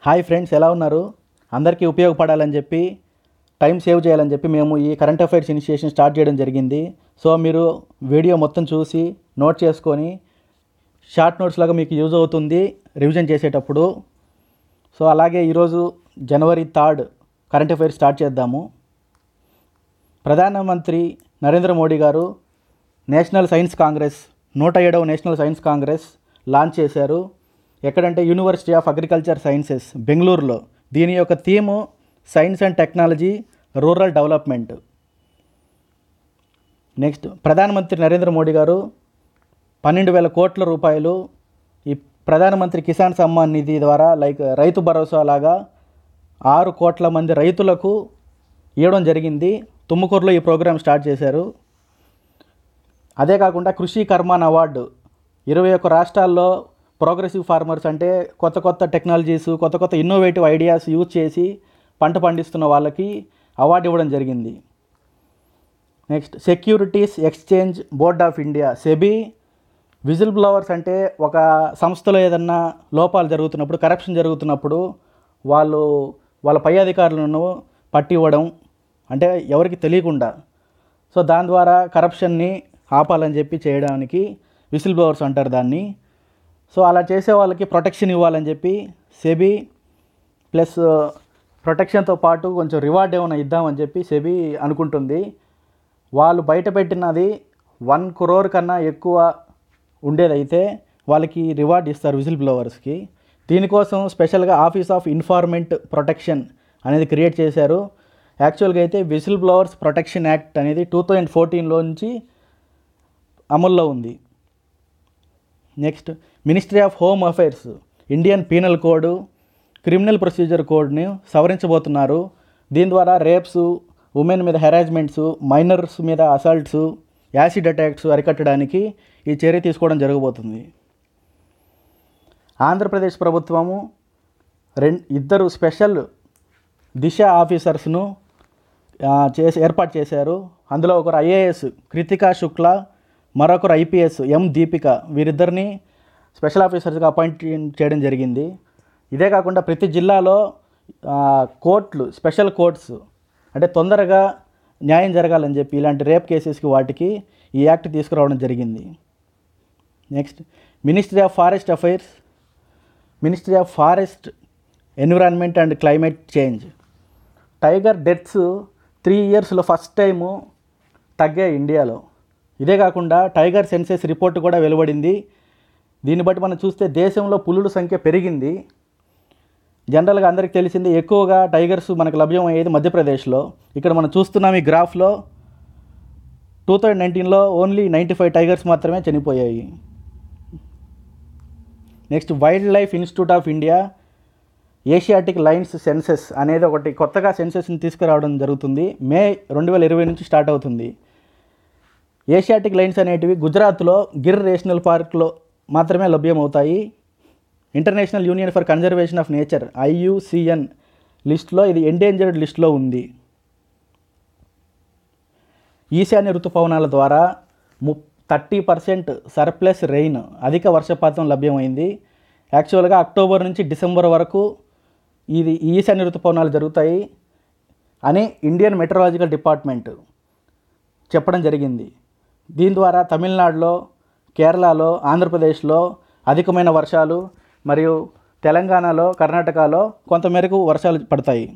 hi friends ఎలా ఉన్నారు అందరికీ ఉపయోగపడాలని చెప్పి టైం సేవ్ చేయాలని చెప్పి మేము ఈ కరెంట్ అఫైర్స్ ఇనిషియేషన్ స్టార్ట్ చేయడం జరిగింది సో మీరు వీడియో మొత్తం చూసి నోట్ చేసుకొని షార్ట్ నోట్స్ లాగా మీకు యూజ్ అవుతుంది రివిజన్ చేసేటప్పుడు సో అలాగే ఈరోజు January third current affairs start చేద్దాము ప్రధానమంత్రి నరేంద్ర మోడీ గారు నేషనల్ సైన్స్ కాంగ్రెస్ నూట ఏడవ నేషనల్ సైన్స్ కాంగ్రెస్ లాంచ్ చేశారు ఎక్కడంటే యూనివర్సిటీ ఆఫ్ అగ్రికల్చర్ సైన్సెస్ బెంగళూరులో దీని యొక్క theme science and technology rural development next ప్రధానమంత్రి నరేంద్ర మోడీ గారు పన్నెండు వేల కోట్ల రూపాయలు ఈ ప్రధానమంత్రి కిసాన్ సమ్మాన్ నిధి ద్వారా లైక్ రైతు భరోసా లాగా ఆరు కోట్ల మంది రైతులకు ఇవ్వడం జరిగింది తుమ్మకూరులో ఈ ప్రోగ్రాం స్టార్ట్ చేశారు అదే కాకుండా కృషి కర్మాన్ అవార్డు ఇరవై ఒక్క రాష్ట్రాల్లో ప్రోగ్రెసివ్ ఫార్మర్స్ అంటే కొత్త కొత్త టెక్నాలజీస్ కొత్త కొత్త ఇన్నోవేటివ్ ఐడియాస్ యూజ్ చేసి పంట పండిస్తున్న వాళ్ళకి అవార్డు ఇవ్వడం జరిగింది next securities exchange board of India SEBI whistle blowers అంటే ఒక సంస్థలో ఏదన్నా లోపాలు జరుగుతున్నప్పుడు కరప్షన్ జరుగుతున్నప్పుడు వాళ్ళు వాళ్ళ పై అధికారులను పట్టి ఇవ్వడం అంటే ఎవరికి తెలియకుండా సో దాని ద్వారా కరప్షన్ని ఆపాలని చెప్పి చేయడానికి విసిల్ బ్లవర్స్ అంటారు దాన్ని సో అలా చేసే వాళ్ళకి ప్రొటెక్షన్ ఇవ్వాలని చెప్పి సెబీ ప్లస్ ప్రొటెక్షన్తో పాటు కొంచెం రివార్డ్ ఏమైనా ఇద్దామని చెప్పి సెబీ అనుకుంటుంది వాళ్ళు బయట పెట్టినది వన్ క్రోర్ కన్నా ఎక్కువ ఉండేదైతే వాళ్ళకి రివార్డ్ ఇస్తారు విజిల్ బ్లోవర్స్కి దీనికోసం స్పెషల్గా ఆఫీస్ ఆఫ్ ఇన్ఫార్మెంట్ ప్రొటెక్షన్ అనేది క్రియేట్ చేశారు యాక్చువల్గా అయితే విజిల్ బ్లోవర్స్ ప్రొటెక్షన్ యాక్ట్ అనేది టూ థౌజండ్ ఫోర్టీన్లో నుంచి అమల్లో ఉంది next ministry of home affairs Indian penal code criminal procedure కోడ్ని సవరించబోతున్నారు దీని ద్వారా రేప్స్ ఉమెన్ మీద హెరాస్మెంట్స్ మైనర్స్ మీద అసాల్ట్స్ యాసిడ్ అటాక్స్ అరికట్టడానికి ఈ చర్య తీసుకోవడం జరగబోతుంది ఆంధ్రప్రదేశ్ ప్రభుత్వము రెం ఇద్దరు స్పెషల్ దిశ ఆఫీసర్స్ను ఆ, చేసి ఏర్పాటు చేశారు అందులో ఒకరు ఐఏఎస్ కృతికా శుక్లా మరొకరు ఐపీఎస్ ఎం దీపిక వీరిద్దరిని స్పెషల్ ఆఫీసర్స్గా అపాయింట్ చేయడం జరిగింది ఇదే కాకుండా ప్రతి జిల్లాలో ఆ, కోర్టులు స్పెషల్ కోర్ట్స్ అంటే తొందరగా న్యాయం జరగాలని చెప్పి ఇలాంటి రేప్ కేసెస్కి వాటికి ఈ యాక్ట్ తీసుకురావడం జరిగింది next ministry of forest affairs ministry of forest environment and climate change tiger deaths three ఇయర్స్లో ఫస్ట్ టైము తగ్గాయి ఇండియాలో ఇదే కాకుండా టైగర్ సెన్సెస్ రిపోర్ట్ కూడా వెలువడింది దీన్ని బట్టి మనం చూస్తే దేశంలో పులుల సంఖ్య పెరిగింది జనరల్గా అందరికీ తెలిసింది ఎక్కువగా టైగర్స్ మనకు లభ్యం అయ్యేది మధ్యప్రదేశ్లో ఇక్కడ మనం చూస్తున్నాం ఈ గ్రాఫ్లో టూ థౌజండ్ నైన్టీన్లో ఓన్లీ నైంటీ ఫైవ్ టైగర్స్ మాత్రమే చనిపోయాయి next wildlife institute of India Asiatic lions census అనేది ఒకటి కొత్తగా సెన్సెస్ని తీసుకురావడం జరుగుతుంది మే రెండు వేల ఇరవై నుంచి స్టార్ట్ అవుతుంది ఏషియాటిక్ లైన్స్ అనేటివి గుజరాత్లో గిర్ నేషనల్ పార్క్లో మాత్రమే లభ్యమవుతాయి international union for conservation of nature IUCN లిస్ట్లో ఇది ఎండేంజర్డ్ లిస్ట్లో ఉంది ఈశాన్య ఋతుపవనాల ద్వారా ము థర్టీ పర్సెంట్ సర్ప్లస్ రెయిన్ అధిక వర్షపాతం లభ్యమైంది యాక్చువల్గా అక్టోబర్ నుంచి డిసెంబర్ వరకు ఇది ఈశాన్య ఋతుపవనాలు జరుగుతాయి అని ఇండియన్ మెట్రలాజికల్ డిపార్ట్మెంట్ చెప్పడం జరిగింది దీని ద్వారా తమిళనాడులో కేరళలో ఆంధ్రప్రదేశ్లో అధికమైన వర్షాలు మరియు తెలంగాణలో కర్ణాటకలో కొంతమేరకు వర్షాలు పడతాయి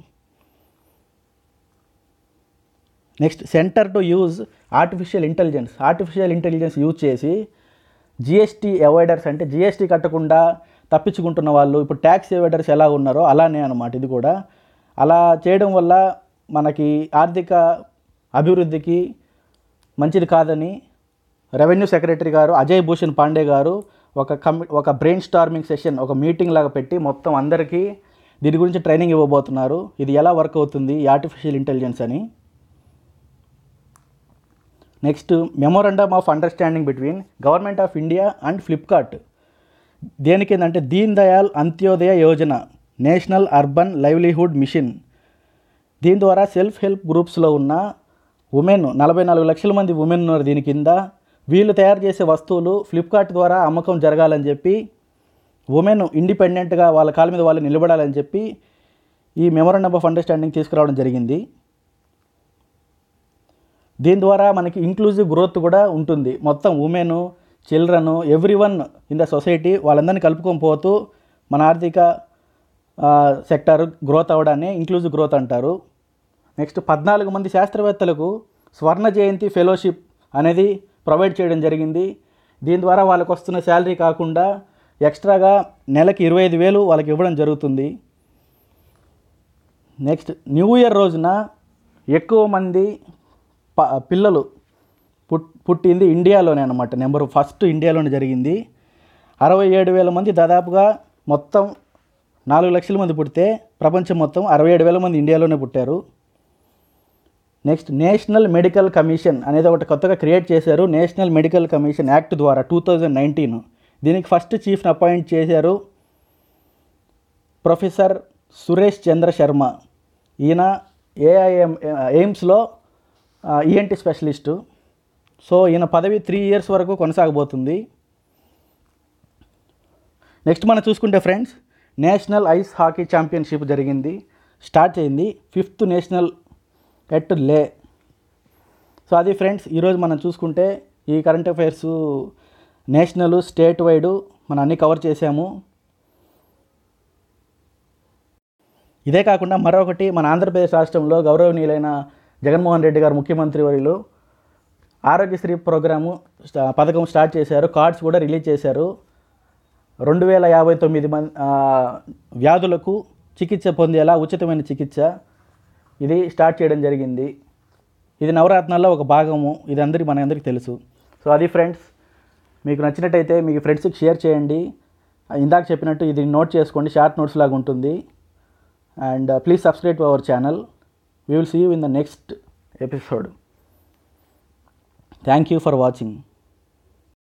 next centre to use artificial intelligence artificial intelligence use చేసి జిఎస్టీ అవాయిడర్స్ అంటే జిఎస్టీ కట్టకుండా తప్పించుకుంటున్న వాళ్ళు ఇప్పుడు ట్యాక్స్ అవాయిడర్స్ ఎలా ఉన్నారో అలానే అనమాట ఇది కూడా అలా చేయడం వల్ల మనకి ఆర్థిక అభివృద్ధికి మంచిది కాదని రెవెన్యూ సెక్రటరీ గారు అజయ్ భూషణ్ పాండే గారు ఒక కమి ఒక బ్రెయిన్ స్టార్మింగ్ సెషన్ ఒక మీటింగ్ లాగా పెట్టి మొత్తం అందరికీ దీని గురించి ట్రైనింగ్ ఇవ్వబోతున్నారు ఇది ఎలా వర్క్ అవుతుంది ఈ ఆర్టిఫిషియల్ ఇంటెలిజెన్స్ అని next memorandum of understanding between government of India and Flipkart దేనికి ఏంటంటే Deen Dayal Antyodaya Yojana national urban livelihood mission దీని ద్వారా సెల్ఫ్ హెల్ప్ గ్రూప్స్లో ఉన్న ఉమెన్ నలభై నాలుగు లక్షల మంది ఉమెన్ ఉన్నారు దీని కింద వీళ్ళు తయారు చేసే వస్తువులు ఫ్లిప్కార్ట్ ద్వారా అమ్మకం జరగాలని చెప్పి ఉమెన్ ఇండిపెండెంట్గా వాళ్ళ కాళ్ళ మీద వాళ్ళు నిలబడాలని చెప్పి ఈ మెమోరండమ్ ఆఫ్ అండర్స్టాండింగ్ తీసుకురావడం జరిగింది దీని ద్వారా మనకి ఇంక్లూజివ్ గ్రోత్ కూడా ఉంటుంది మొత్తం women children every one in the society వాళ్ళందరినీ కలుపుకొని పోతూ మన ఆర్థిక సెక్టార్ గ్రోత్ అవ్వడాన్ని ఇంక్లూజివ్ గ్రోత్ అంటారు నెక్స్ట్ పద్నాలుగు మంది శాస్త్రవేత్తలకు స్వర్ణ జయంతి ఫెలోషిప్ అనేది ప్రొవైడ్ చేయడం జరిగింది దీని ద్వారా వాళ్ళకు వస్తున్న శాలరీ కాకుండా ఎక్స్ట్రాగా నెలకి ఇరవై ఐదు వేలు వాళ్ళకి ఇవ్వడం జరుగుతుంది నెక్స్ట్ న్యూ ఇయర్ రోజున ఎక్కువ మంది ప పిల్లలు పుట్ పుట్టింది ఇండియాలోనే అనమాట నెంబర్ ఫస్ట్ ఇండియాలోనే జరిగింది అరవై ఏడు వేల మంది దాదాపుగా మొత్తం నాలుగు లక్షల మంది పుడితే ప్రపంచం మొత్తం అరవై ఏడు వేల మంది ఇండియాలోనే పుట్టారు నెక్స్ట్ నేషనల్ మెడికల్ కమిషన్ అనేది ఒకటి కొత్తగా క్రియేట్ చేశారు నేషనల్ మెడికల్ కమిషన్ యాక్ట్ ద్వారా టూ థౌజండ్ నైన్టీన్ దీనికి ఫస్ట్ చీఫ్ని అపాయింట్ చేశారు ప్రొఫెసర్ సురేష్ చంద్ర శర్మ ఈయన ఏఐఎం ఎయిమ్స్లో ఈఎన్టీ స్పెషలిస్టు సో ఈయన పదవి త్రీ ఇయర్స్ వరకు కొనసాగబోతుంది నెక్స్ట్ మనం చూసుకుంటే friends national ice hockey championship జరిగింది స్టార్ట్ అయింది fifth national at Leh so అది ఫ్రెండ్స్ ఈరోజు మనం చూసుకుంటే ఈ current affairs national state wide మనం అన్నీ కవర్ చేసాము ఇదే కాకుండా మరొకటి మన ఆంధ్రప్రదేశ్ రాష్ట్రంలో గౌరవనీయులైన జగన్మోహన్ రెడ్డి గారు ముఖ్యమంత్రి వర్యులు ఆరోగ్యశ్రీ ప్రోగ్రాము స్టా- పథకం స్టార్ట్ చేశారు కార్డ్స్ కూడా రిలీజ్ చేశారు రెండు వేల యాభై తొమ్మిది మంది వ్యాధులకు చికిత్స పొందేలా ఉచితమైన చికిత్స ఇది స్టార్ట్ చేయడం జరిగింది ఇది నవరత్నాల్లో ఒక భాగము ఇది అందరికీ మన అందరికీ తెలుసు సో అది ఫ్రెండ్స్ మీకు నచ్చినట్టయితే మీ ఫ్రెండ్స్కి షేర్ చేయండి ఇందాక చెప్పినట్టు ఇది నోట్ చేసుకోండి షార్ట్ నోట్స్ లాగా ఉంటుంది and please subscribe to our channel we will see you in the next episode thank you for watching